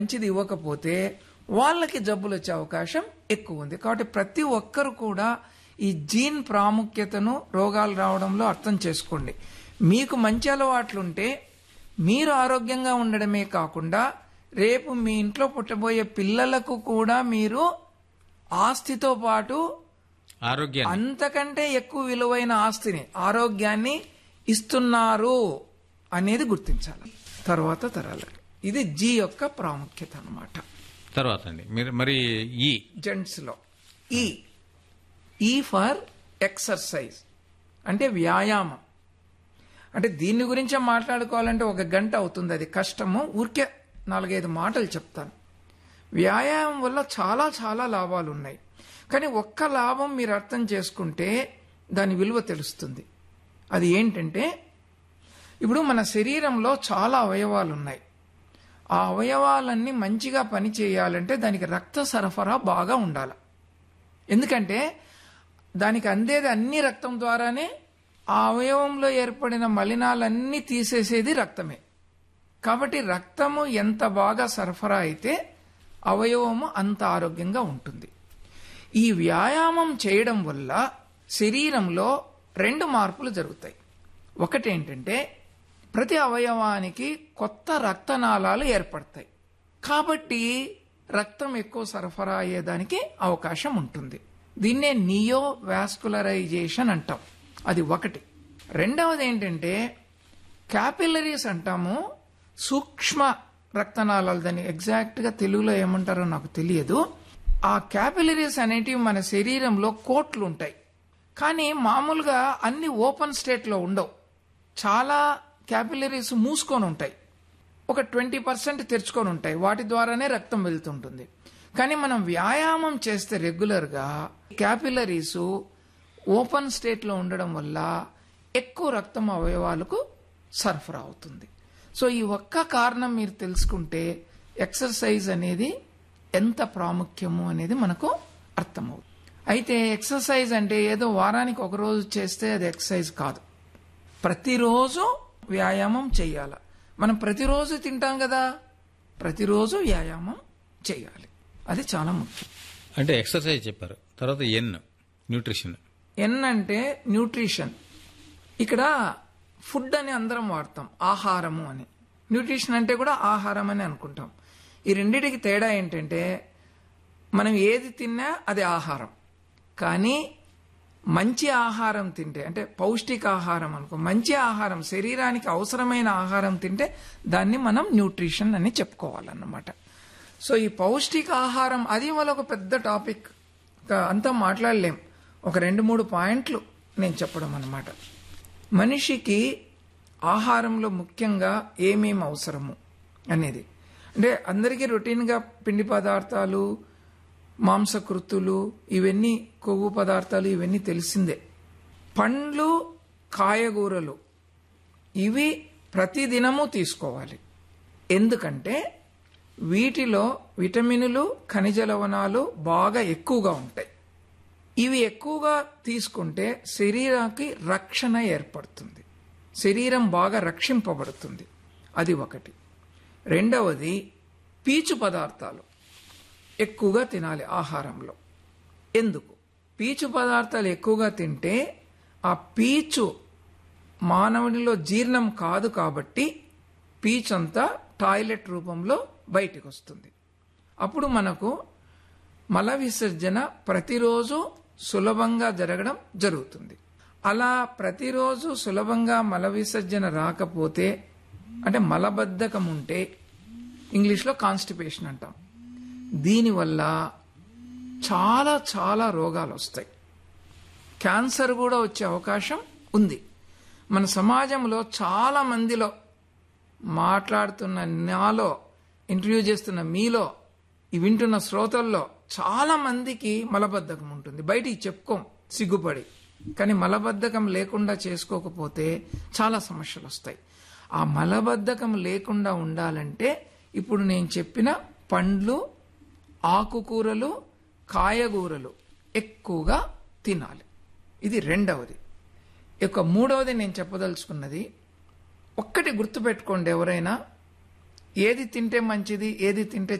మంచిది ఇవ్వకపోతే వాళ్ళకి జబ్బులు వచ్చే అవకాశం ఎక్కువ ఉంది కాబట్టి ప్రతి ఒక్కరు కూడా ఈ జీన్ ప్రాముఖ్యతను రోగాలు రావడంలో అర్థం చేసుకోండి మీకు మంచి అలవాట్లుంటే మీరు ఆరోగ్యంగా ఉండడమే కాకుండా రేపు మీ ఇంట్లో పుట్టబోయే పిల్లలకు కూడా మీరు ఆస్తితో పాటు ఆరోగ్యాన్ని అంతకంటే ఎక్కువ విలువైన ఆస్తిని ఆరోగ్యాన్ని ఇస్తున్నారు అనేది గుర్తించాలి తర్వాత తరాలకి ఇది జీ యొక్క ప్రాముఖ్యత అన్నమాట తర్వాత అండి మీరు మరి ఈ జెంట్స్ లో ఈ ఈ ఫర్ ఎక్సర్సైజ్ అంటే వ్యాయామం అంటే దీని గురించే మాట్లాడుకోవాలంటే ఒక గంట అవుతుంది అది కష్టము ఊరికే నాలుగైదు మాటలు చెప్తాను వ్యాయామం వల్ల చాలా చాలా లాభాలు ఉన్నాయి కానీ ఒక్క లాభం మీరు అర్థం చేసుకుంటే దాని విలువ తెలుస్తుంది అది ఏంటంటే ఇప్పుడు మన శరీరంలో చాలా అవయవాలు ఉన్నాయి ఆ అవయవాలన్నీ మంచిగా పని చేయాలంటే దానికి రక్త సరఫరా బాగా ఉండాలి ఎందుకంటే దానికి అందేది అన్ని రక్తం ద్వారానే ఆ అవయవంలో ఏర్పడిన మలినాలన్నీ తీసేసేది రక్తమే కాబట్టి రక్తము ఎంత బాగా సరఫరా అయితే అవయవము అంత ఆరోగ్యంగా ఉంటుంది ఈ వ్యాయామం చేయడం వల్ల శరీరంలో రెండు మార్పులు జరుగుతాయి ఒకటేంటంటే ప్రతి అవయవానికి కొత్త రక్తనాళాలు ఏర్పడతాయి కాబట్టి రక్తం ఎక్కువ సరఫరా అయ్యేదానికి అవకాశం ఉంటుంది దీన్నే నియో వాస్కులరైజేషన్ అంటాం అది ఒకటి రెండవది ఏంటంటే క్యాపిలరీస్ అంటాము సూక్ష్మ రక్తనాళాలు దాన్ని ఎగ్జాక్ట్గా తెలుగులో ఏమంటారో నాకు తెలియదు ఆ క్యాపిలరీస్ అనేటివి మన శరీరంలో కోట్లు ఉంటాయి కానీ మామూలుగా అన్ని ఓపెన్ స్టేట్లో ఉండవు చాలా క్యాపిలరీస్ మూసుకొని ఉంటాయి ఒక ట్వంటీ పర్సెంట్ తెరుచుకొని ఉంటాయి వాటి ద్వారానే రక్తం వెళ్తుంటుంది కానీ మనం వ్యాయామం చేస్తే రెగ్యులర్గా క్యాపిలరీస్ ఓపెన్ స్టేట్లో ఉండడం వల్ల ఎక్కువ రక్తం అవయవాలకు సరఫరా అవుతుంది సో ఈ ఒక్క కారణం మీరు తెలుసుకుంటే ఎక్సర్సైజ్ అనేది ఎంత ప్రాముఖ్యము అనేది మనకు అర్థమవుతుంది అయితే ఎక్సర్సైజ్ అంటే ఏదో వారానికి ఒక రోజు చేస్తే అది ఎక్సర్సైజ్ కాదు ప్రతిరోజు వ్యాయామం చేయాలి మనం ప్రతిరోజు తింటాం కదా ప్రతిరోజు వ్యాయామం చేయాలి అది చాలా ముఖ్యం అంటే ఎక్సర్సైజ్ చెప్పారు తర్వాత ఎన్ న్యూట్రిషన్ ఎన్ అంటే న్యూట్రిషన్ ఇక్కడ ఫుడ్ అని అందరం వాడతాం ఆహారము అని న్యూట్రిషన్ అంటే కూడా ఆహారం అని అనుకుంటాం ఈ రెండిటికి తేడా ఏంటంటే మనం ఏది తిన్నా అది ఆహారం కానీ మంచి ఆహారం తింటే అంటే పౌష్టిక ఆహారం అనుకో మంచి ఆహారం శరీరానికి అవసరమైన ఆహారం తింటే దాన్ని మనం న్యూట్రిషన్ అని చెప్పుకోవాలన్నమాట సో ఈ పౌష్టిక ఆహారం అది వాళ్ళ ఒక పెద్ద టాపిక్ అంతా మాట్లాడలేం ఒక రెండు మూడు పాయింట్లు నేను చెప్పడం అన్నమాట మనిషికి ఆహారంలో ముఖ్యంగా ఏమేమి అవసరము అనేది అంటే అందరికీ రొటీన్గా పిండి పదార్థాలు మాంసకృతులు ఇవన్నీ కొవ్వు పదార్థాలు ఇవన్నీ తెలిసిందే పండ్లు కాయగూరలు ఇవి ప్రతిదినము తీసుకోవాలి ఎందుకంటే వీటిలో విటమినులు ఖనిజ లవణాలు బాగా ఎక్కువగా ఉంటాయి ఇవి ఎక్కువగా తీసుకుంటే శరీరానికి రక్షణ ఏర్పడుతుంది శరీరం బాగా రక్షింపబడుతుంది అది ఒకటి రెండవది పీచు పదార్థాలు ఎక్కువగా తినాలి ఆహారంలో ఎందుకు పీచు పదార్థాలు ఎక్కువగా తింటే ఆ పీచు మానవునిలో జీర్ణం కాదు కాబట్టి పీచు అంతా టాయిలెట్ రూపంలో బయటికి వస్తుంది అప్పుడు మనకు మల విసర్జన ప్రతిరోజు సులభంగా జరగడం జరుగుతుంది అలా ప్రతిరోజు సులభంగా మల విసర్జన రాకపోతే అంటే మలబద్ధకం ఉంటే ఇంగ్లీష్లో కాన్స్టిపేషన్ అంటాం దీనివల్ల చాలా చాలా రోగాలు వస్తాయి క్యాన్సర్ కూడా వచ్చే అవకాశం ఉంది మన సమాజంలో చాలా మందిలో మాట్లాడుతున్న నాలో ఇంటర్వ్యూ చేస్తున్న మీలో ఈ వింటున్న శ్రోతల్లో చాలా మందికి మలబద్ధకం ఉంటుంది బయటికి చెప్పుకోం సిగ్గుపడి కానీ మలబద్ధకం లేకుండా చేసుకోకపోతే చాలా సమస్యలు వస్తాయి ఆ మలబద్ధకం లేకుండా ఉండాలంటే ఇప్పుడు నేను చెప్పిన పండ్లు ఆకుకూరలు కాయగూరలు ఎక్కువగా తినాలి ఇది రెండవది ఇక మూడవది నేను చెప్పదలుచుకున్నది ఒక్కటి గుర్తుపెట్టుకోండి ఎవరైనా ఏది తింటే మంచిది ఏది తింటే